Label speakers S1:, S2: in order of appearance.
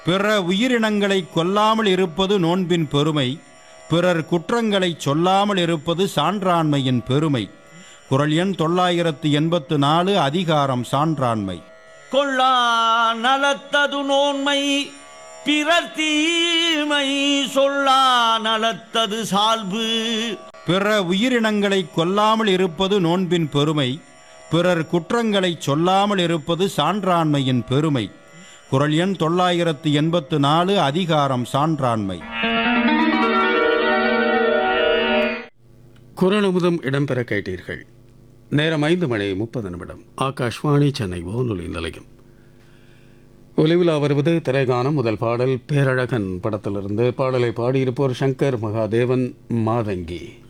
S1: பிற உயிரினங்களை கொல்லாமல் இருப்பது நோன்பின் பெருமை பிறர் குற்றங்களைச் சொல்லாமல் இருப்பது சான்றாண்மையின் பெருமை குரல் எண் தொள்ளாயிரத்து எண்பத்து நாலு அதிகாரம் சான்றாண்மை
S2: கொள்ளா நலத்தது நோன்மை பிறர் தீமை சொல்லா நலத்தது சால்பு
S1: பிற உயிரினங்களை கொல்லாமல் இருப்பது நோன்பின் பெருமை பிறர் குற்றங்களைச் சொல்லாமல் இருப்பது சான்றாண்மையின் பெருமை குரல் எண் தொள்ளாயிரத்து எண்பத்து நாலு அதிகாரம் சான்றாண்மை
S3: குரலமுதம் இடம்பெற கேட்டீர்கள் நேரம் ஐந்து மணி முப்பது நிமிடம் ஆகாஷ்வாணி சென்னை வானொலி நிலையம் ஒலிவிழா வருவது திரைகானம் முதல் பாடல் பேரழகன் படத்திலிருந்து பாடலை பாடியிருப்போர் சங்கர் மகாதேவன் மாதங்கி